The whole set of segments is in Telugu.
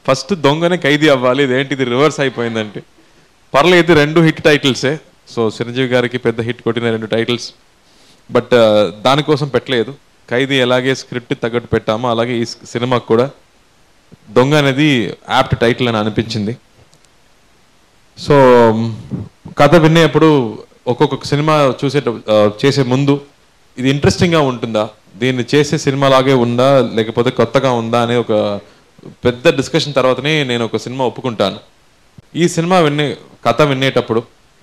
ఫస్ట్ దొంగనే ఖైదీ అవ్వాలి ఇదేంటి ఇది రివర్స్ అయిపోయిందంటే పర్లేదు రెండు హిట్ టైటిల్సే సో చిరంజీవి గారికి పెద్ద హిట్ కొట్టిన రెండు టైటిల్స్ బట్ దానికోసం పెట్టలేదు ఖైదీ ఎలాగే స్క్రిప్ట్ తగ్గట్టు పెట్టామో అలాగే ఈ సినిమాకు కూడా దొంగ అనేది యాప్ట్ టైటిల్ అని అనిపించింది సో కథ వినేప్పుడు ఒక్కొక్క సినిమా చూసే చేసే ముందు ఇది ఇంట్రెస్టింగ్గా ఉంటుందా దీన్ని చేసే సినిమా లాగే ఉందా లేకపోతే కొత్తగా ఉందా అనే ఒక పెద్ద డిస్కషన్ తర్వాతనే నేను ఒక సినిమా ఒప్పుకుంటాను ఈ సినిమా వినే కథ వినేటప్పుడు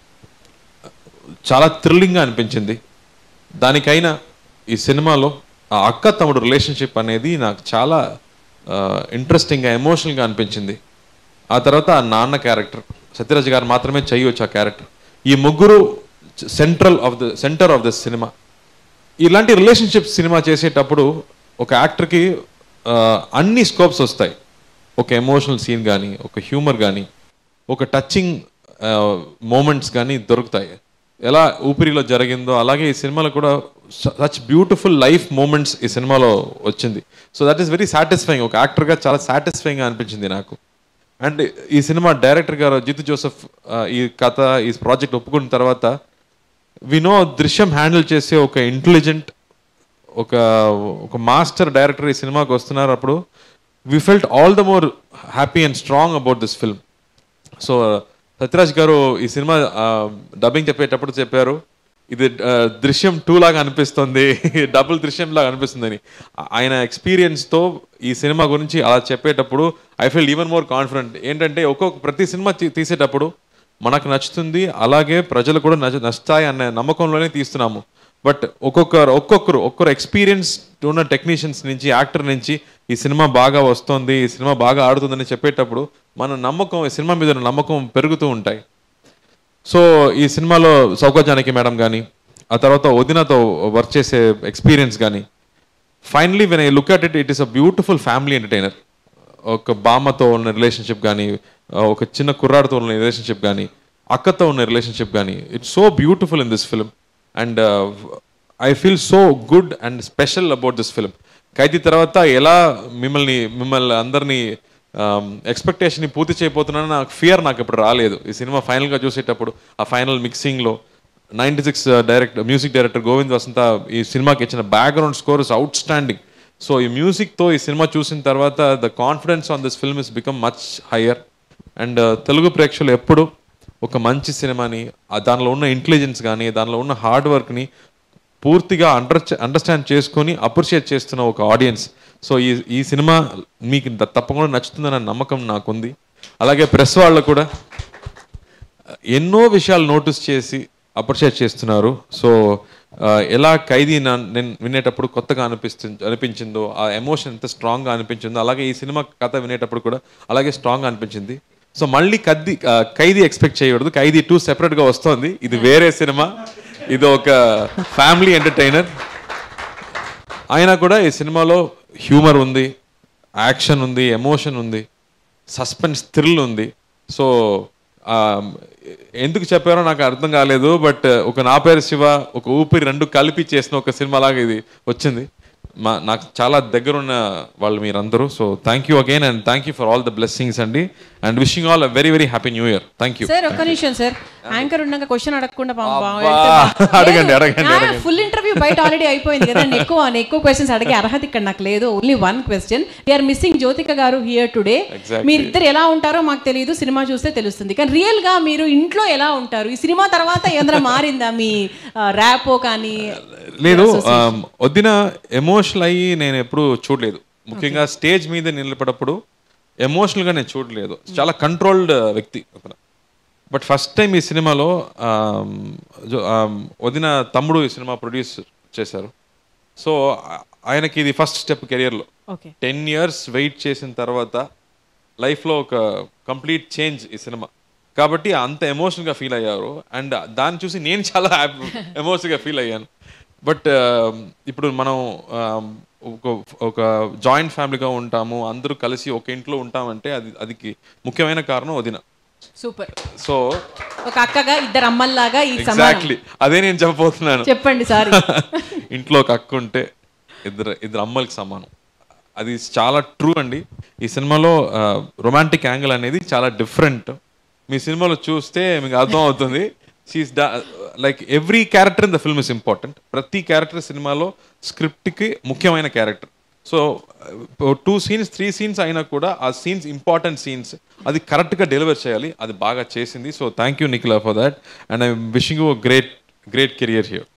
చాలా థ్రిల్లింగ్గా అనిపించింది దానికైనా ఈ సినిమాలో ఆ అక్క తమ్ముడు రిలేషన్షిప్ అనేది నాకు చాలా ఇంట్రెస్టింగ్గా ఎమోషనల్గా అనిపించింది ఆ తర్వాత ఆ నాన్న క్యారెక్టర్ సత్యరాజ్ గారు మాత్రమే చేయవచ్చు ఆ క్యారెక్టర్ ఈ ముగ్గురు central of the center of the cinema ఇలాంటి రిలేషన్షిప్ సినిమా చేసేటప్పుడు ఒక యాక్టర్కి అన్ని స్కోప్స్ వస్తాయి ఒక ఎమోషనల్ సీన్ కానీ ఒక హ్యూమర్ కానీ ఒక టచింగ్ మూమెంట్స్ కానీ దొరుకుతాయి ఎలా ఊపిరిలో జరిగిందో అలాగే ఈ సినిమాలో కూడా సచ్ బ్యూటిఫుల్ లైఫ్ మూమెంట్స్ ఈ సినిమాలో వచ్చింది so that is very satisfying ఒక యాక్టర్గా చాలా సాటిస్ఫైయింగ్గా అనిపించింది నాకు అండ్ ఈ సినిమా డైరెక్టర్ గారు జితు జోసెఫ్ ఆ, ఈ కథ ఈ ప్రాజెక్ట్ ఒప్పుకున్న తర్వాత వినో దృశ్యం హ్యాండిల్ చేసే ఒక ఇంటెలిజెంట్ ఒక ఒక మాస్టర్ డైరెక్టర్ ఈ సినిమాకి వస్తున్నారు అప్పుడు we felt all the more happy and strong about this film so Sathyaraj garu ఈ సినిమా డబ్బింగ్ చెప్పేటప్పుడు చెప్పారు ఇది ఆ, దృశ్యం టూ లాగా అనిపిస్తుంది డబుల్ దృశ్యం లాగా అనిపిస్తుందని ఆ- ఆయన ఎక్స్పీరియన్స్తో ఈ సినిమా గురించి అలా చెప్పేటప్పుడు I feel even more confident ఏంటంటే ఒక్కొక్క ప్రతి సినిమా తీ- తీసేటప్పుడు మనకు నచ్చుతుంది అలాగే ప్రజలు కూడా నచ్చ నచ్చుతాయి అనే నమ్మకంలోనే తీస్తున్నాము బట్ ఒక్కొక్కరు ఒక్కొక్కరు ఒక్కరు ఎక్స్పీరియన్స్ ఉన్న టెక్నీషియన్స్ నుంచి యాక్టర్ నుంచి ఈ సినిమా బాగా వస్తుంది ఈ సినిమా బాగా ఆడుతుందని చెప్పేటప్పుడు మన నమ్మకం ఈ సినిమా మీద ఉన్న నమ్మకం పెరుగుతూ ఉంటాయి సో ఈ సినిమాలో సౌకర్యానికి మేడం కానీ ఆ తర్వాత వదినతో వర్క్ చేసే ఎక్స్పీరియన్స్ కానీ finally when I look at it it is a beautiful family entertainer ఒక బామ్మతో ఉన్న రిలేషన్షిప్ కానీ ఒక చిన్న కుర్రాడితో ఉన్న రిలేషన్షిప్ కానీ అక్కతో ఉన్న రిలేషన్షిప్ కానీ it's so beautiful in this film and I feel so good and special about this film Khaidi తర్వాత ఎలా మిమ్మల్ని మిమ్మల్ని అందరినీ ఎక్స్పెక్టేషన్ పూర్తి చేయబోతున్నాను నాకు ఫియర్ నాకు ఇప్పుడు రాలేదు ఈ సినిమా ఫైనల్గా చూసేటప్పుడు ఆ ఫైనల్ మిక్సింగ్లో ninety six direct music director Govind Vasantha ఈ సినిమాకి ఇచ్చిన background score is outstanding so ఈ మ్యూజిక్తో ఈ సినిమా చూసిన తర్వాత the confidence on this film is become much higher and Telugu ప్రేక్షకులు ఎప్పుడు ఒక మంచి సినిమాని ఆ దానిలో ఉన్న ఇంటెలిజెన్స్ కానీ దానిలో ఉన్న హార్డ్ వర్క్ని పూర్తిగా అండర్ అండర్స్టాండ్ చేసుకొని అప్రిషియేట్ చేస్తున్న ఒక ఆడియన్స్ సో ఈ ఈ సినిమా మీకు ద- తప్పకుండా నచ్చుతుందన్న నమ్మకం నాకుంది అలాగే ప్రెస్ వాళ్ళు కూడా ఎన్నో విషయాలు నోటీస్ చేసి అప్రిషియేట్ చేస్తున్నారు సో ఆ, ఎలా ఖైదీ నా- నేను వినేటప్పుడు కొత్తగా అనిపిస్తు అనిపించిందో ఆ ఎమోషన్ ఎంత స్ట్రాంగ్గా అనిపించిందో అలాగే ఈ సినిమా కథ వినేటప్పుడు కూడా అలాగే స్ట్రాంగ్గా అనిపించింది సో మళ్ళీ కద్ది ఆ, ఖైదీ ఎక్స్పెక్ట్ చేయకూడదు ఖైదీ టూ సెపరేట్గా వస్తుంది ఇది వేరే సినిమా ఇది ఒక ఫ్యామిలీ ఎంటర్టైనర్ అయినా కూడా ఈ సినిమాలో హ్యూమర్ ఉంది యాక్షన్ ఉంది ఎమోషన్ ఉంది సస్పెన్స్ థ్రిల్ ఉంది సో ఆ, ఎందుకు చెప్పారో నాకు అర్థం కాలేదు బట్ ఒక నా పేరు శివ ఒక ఊపిరి రెండు కలిపి చేసిన ఒక సినిమా లాగా ఇది వచ్చింది మా నాకు చాలా దగ్గరున్న వాళ్ళు మీరందరూ so thank you again and thank you for all the blessings అండి and wishing all a very very happy new year thank you sir ఒక్క నిమిషం సార్ యాంకర్ ఉన్నాక క్వశ్చన్ అడగకుండా అబ్బా, అడగండి, అడగండి, అడగండి. ఫుల్ ఇంటర్వ్యూ బయట ఆల్రెడీ అయిపోయింది కదా నేను ఎక్కువ ఎక్కువ క్వశ్చన్స్ అడిగే అర్హత ఇక్కడ నాకు లేదు only one question we're missing Jyothika garu here today Exactly. మీరిద్దరు ఎలా ఉంటారో మాకు తెలియదు సినిమా చూస్తే తెలుస్తుంది కానీ రియల్ గా మీరు ఇంట్లో ఎలా ఉంటారు ఈ సినిమా తర్వాత ఏదైనా మారిందా మీ ర్యాపో కానీ లేదు ఆమ్, వద్దిన ఎమోషనల్ అయ్యి నేను ఎప్పుడు చూడలేదు ముఖ్యంగా స్టేజ్ మీద నిలబడప్పుడు ఎమోషనల్గా నేను చూడలేదు చాలా కంట్రోల్డ్ వ్యక్తి అతను బట్ ఫస్ట్ టైం ఈ సినిమాలో ఆమ్, జో- ఆమ్, వదిన తమ్ముడు ఈ సినిమా ప్రొడ్యూస్ చేశారు సో ఆ- ఆయనకి ఇది ఫస్ట్ స్టెప్ కెరియర్లో ఓకే టెన్ ఇయర్స్ వెయిట్ చేసిన తర్వాత లైఫ్లో ఒక కంప్లీట్ చేంజ్ ఈ సినిమా కాబట్టి అంత ఎమోషనల్గా ఫీల్ అయ్యారు అండ్ దాన్ని చూసి నేను చాలా ఎమోషనల్గా ఫీల్ అయ్యాను బట్ ఇప్పుడు మనం um, ఒక ఒక జాయింట్ ఫ్యామిలీగా ఉంటాము అందరూ కలిసి ఒక ఇంట్లో ఉంటామంటే అది అదికి ముఖ్యమైన కారణం వదిన సూపర్ సో ఒక అక్కగా ఇద్దరు అమ్మల్లాగా ఈ సమానం ఎగ్జాక్ట్లీ అదే నేను చెప్పబోతున్నాను చెప్పండి సారీ ఇంట్లో ఒక అక్క ఉంటే ఇద్దరు ఇద్దరు అమ్మలకి సమానం అది చాలా ట్రూ అండి ఈ సినిమాలో రొమాంటిక్ యాంగిల్ అనేది చాలా డిఫరెంట్ మీ సినిమాలో చూస్తే మీకు అర్థం అవుతుంది she's like every character in the film is important ప్రతి క్యారెక్టర్ సినిమాలో స్క్రిప్ట్కి ముఖ్యమైన character so two scenes three scenes అయినా కూడా ఆ సీన్స్ ఇంపార్టెంట్ సీన్స్ అది కరెక్ట్గా డెలివర్ చేయాలి అది బాగా చేసింది so thank you Nikhila for that and I wishing you great great career here